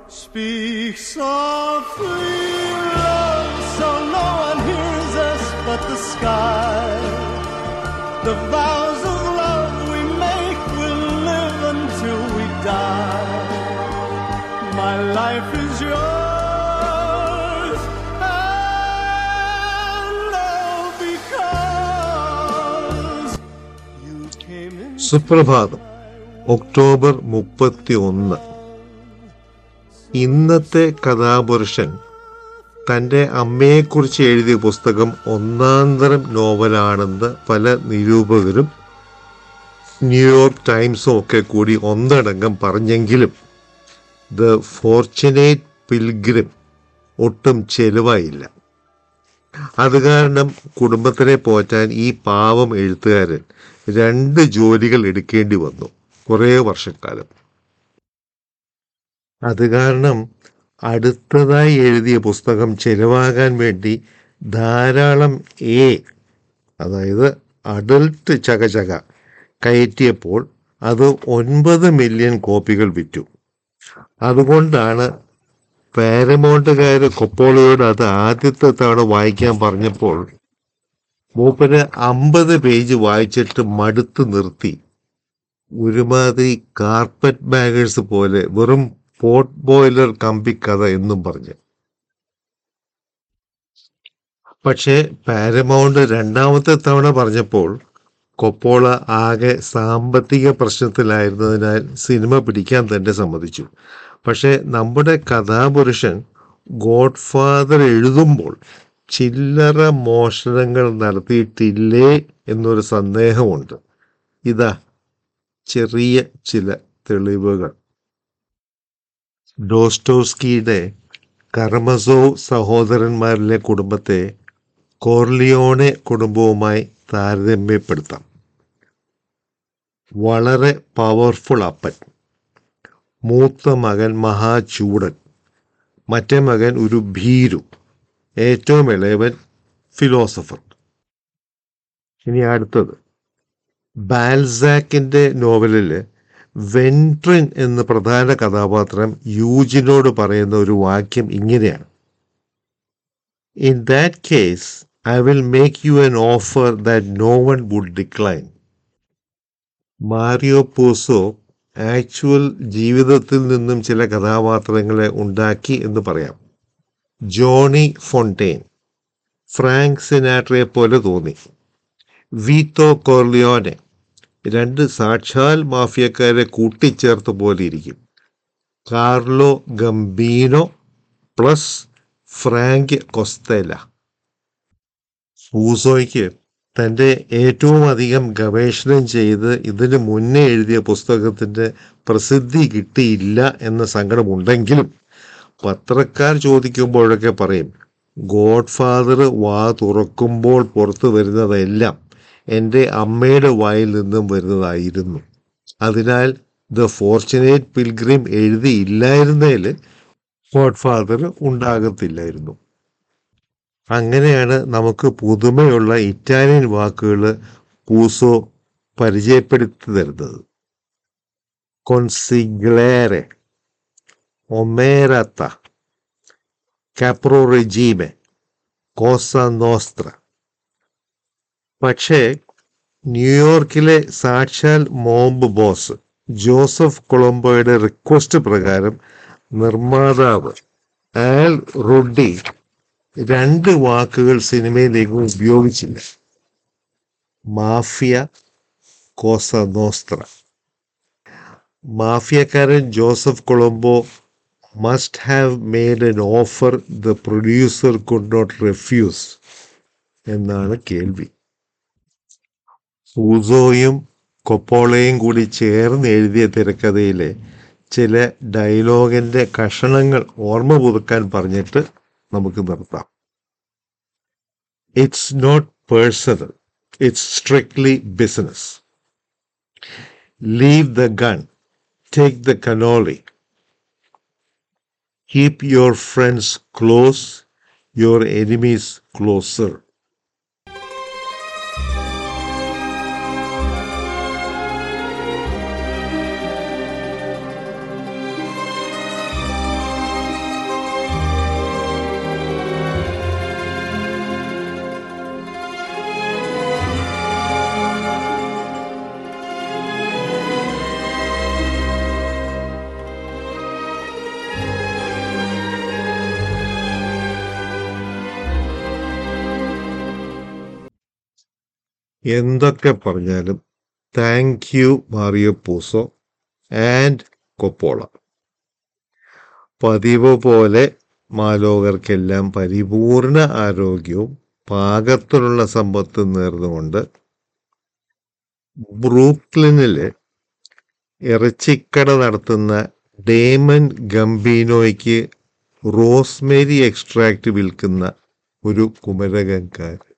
Speak softly, love, so no one hears us but the sky. The vows of love we make will live until we die. My life is yours, and all because you came in. സുപ്രഭാതം October മുപ്പത്തി ഒന്ന് ഇന്നത്തെ കഥാപുരുഷൻ തൻ്റെ അമ്മയെക്കുറിച്ച് എഴുതിയ പുസ്തകം ഒന്നാന്തരം നോവലാണെന്ന് പല നിരൂപകരും ന്യൂയോർക്ക് ടൈംസും ഒക്കെ കൂടി ഒന്നടങ്കം പറഞ്ഞെങ്കിലും ദ ഫോർച്ചുനേറ്റ് പിൽഗ്രിം ഒട്ടും ചെലവായില്ല അത് കാരണം കുടുംബത്തിനെ പോറ്റാൻ ഈ പാവം എഴുത്തുകാരൻ രണ്ട് ജോലികൾ എടുക്കേണ്ടി വന്നു കുറേ വർഷക്കാലം അത് കാരണം അടുത്തതായി എഴുതിയ പുസ്തകം ചെലവാകാൻ വേണ്ടി ധാരാളം എ അതായത് അഡൽട്ട് ചകചക കയറ്റിയപ്പോൾ അത് ഒൻപത് മില്യൺ കോപ്പികൾ വിറ്റു അതുകൊണ്ടാണ് പാരമൗണ്ടുകാർ കൊപ്പോളയോട് അത് ആദ്യത്തെ തവണ വായിക്കാൻ പറഞ്ഞപ്പോൾ മൂപ്പര് അമ്പത് പേജ് വായിച്ചിട്ട് മടുത്ത് നിർത്തി ഒരുമാതിരി കാർപ്പറ്റ് ബാഗേഴ്സ് പോലെ വെറും പോട്ട് ബോയിലർ കമ്പിക്കഥ എന്നും പറഞ്ഞ് പക്ഷേ പാരമൗണ്ട് രണ്ടാമത്തെ തവണ പറഞ്ഞപ്പോൾ കൊപ്പോള ആകെ സാമ്പത്തിക പ്രശ്നത്തിലായിരുന്നതിനാൽ സിനിമ പിടിക്കാൻ തന്നെ സമ്മതിച്ചു പക്ഷേ നമ്മുടെ കഥാപുരുഷൻ ഗോഡ് ഫാദർ എഴുതുമ്പോൾ ചില്ലറ മോഷണങ്ങൾ നടത്തിയിട്ടില്ലേ എന്നൊരു സന്ദേഹമുണ്ട് ഇതാ ചെറിയ ചില തെളിവുകൾ ഡോസ്റ്റോസ്കിയുടെ കർമസോ സഹോദരന്മാരിലെ കുടുംബത്തെ കോർലിയോണെ കുടുംബവുമായി താരതമ്യപ്പെടുത്താം വളരെ പവർഫുൾ അപ്പൻ മൂത്ത മകൻ മഹാചൂടൻ മറ്റേ മകൻ ഒരു ഭീരു ഏറ്റവും ഇളയവൻ ഫിലോസഫർ ഇനി അടുത്തത് ബാൽസാക്കിന്റെ നോവലിൽ വെൻട്രിൻ എന്ന പ്രധാന കഥാപാത്രം യൂജിനോട് പറയുന്ന ഒരു വാക്യം ഇങ്ങനെയാണ് in that case I will make you an offer that no one would decline Mario Puzo actual ജീവിതത്തിൽ നിന്നും ചില കഥാപാത്രങ്ങളെ ഉണ്ടാക്കി എന്ന് പറയാം ജോണി ഫൊണ്ടേൻ ഫ്രാങ്ക് സിനാട്രയെ പോലെ തോന്നി വീത്തോ കോർലിയോനെ രണ്ട് സാക്ഷാൽ മാഫിയക്കാരെ കൂട്ടിച്ചേർത്ത പോലെ ഇരിക്കും Carlo Gambino plus Frank Costello ഊസോയ്ക്ക് തൻ്റെ ഏറ്റവും അധികം ഗവേഷണം ചെയ്ത് ഇതിനു മുന്നേ എഴുതിയ പുസ്തകത്തിൻ്റെ പ്രസിദ്ധി കിട്ടിയില്ല എന്ന സങ്കടമുണ്ടെങ്കിലും പത്രക്കാർ ചോദിക്കുമ്പോഴൊക്കെ പറയും ഗോഡ് ഫാദർ വാ തുറക്കുമ്പോൾ പുറത്തു വരുന്നതെല്ലാം എൻ്റെ അമ്മയുടെ വായിൽ നിന്നും വരുന്നതായിരുന്നു അതിനാൽ ദ ഫോർച്ചുനേറ്റ് പിൽഗ്രിം എഴുതിയില്ലായിരുന്നേൽ ഗോഡ് ഫാദർ ഉണ്ടാകത്തില്ലായിരുന്നു അങ്ങനെയാണ് നമുക്ക് പുതുമയുള്ള ഇറ്റാലിയൻ വാക്കുകൾ പൂസോ പരിചയപ്പെടുത്തി തരുന്നത് കൊൻസിഗ്ലേറെ ഒമേരത്ത കാപ്രോ റെജീമെ കോസ നോസ്ത്ര പക്ഷേ ന്യൂയോർക്കിലെ സാക്ഷാൽ മോംബ് ബോസ് ജോസഫ് കൊളംബോയുടെ റിക്വസ്റ്റ് പ്രകാരം നിർമ്മാതാവ് ആൽ റുഡി രണ്ട് വാക്കുകൾ സിനിമയിലേക്ക് ഉപയോഗിച്ചില്ല മാഫിയ കോസ നോസ്ത്ര മാഫിയക്കാരൻ Joseph Colombo must have made an offer the producer could not refuse എന്നാണ് കേൾവി ഊസോയും കൊപ്പോളയും കൂടി ചേർന്ന് എഴുതിയ തിരക്കഥയിലെ ചില ഡയലോഗിന്റെ കഷണങ്ങൾ ഓർമ്മ പുതുക്കാൻ പറഞ്ഞിട്ട് നമുക്ക് നിർത്താം it's not personal it's strictly business leave the gun take the cannoli keep your friends close your enemies closer എന്തൊക്കെ പറഞ്ഞാലും താങ്ക് യു മാറിയോ പൂസോ ആൻഡ് കൊപ്പോള പതിവ് പോലെ മാലോകർക്കെല്ലാം പരിപൂർണ ആരോഗ്യവും പാകത്തിലുള്ള സമ്പത്തും നേർന്നുകൊണ്ട് ബ്രൂക്ലിനില് ഇറച്ചിക്കട നടത്തുന്ന ഡേമൻ ഗംബീനോയ്ക്ക് റോസ്മേരി എക്സ്ട്രാക്റ്റ് വിൽക്കുന്ന ഒരു കുമരകംകാരൻ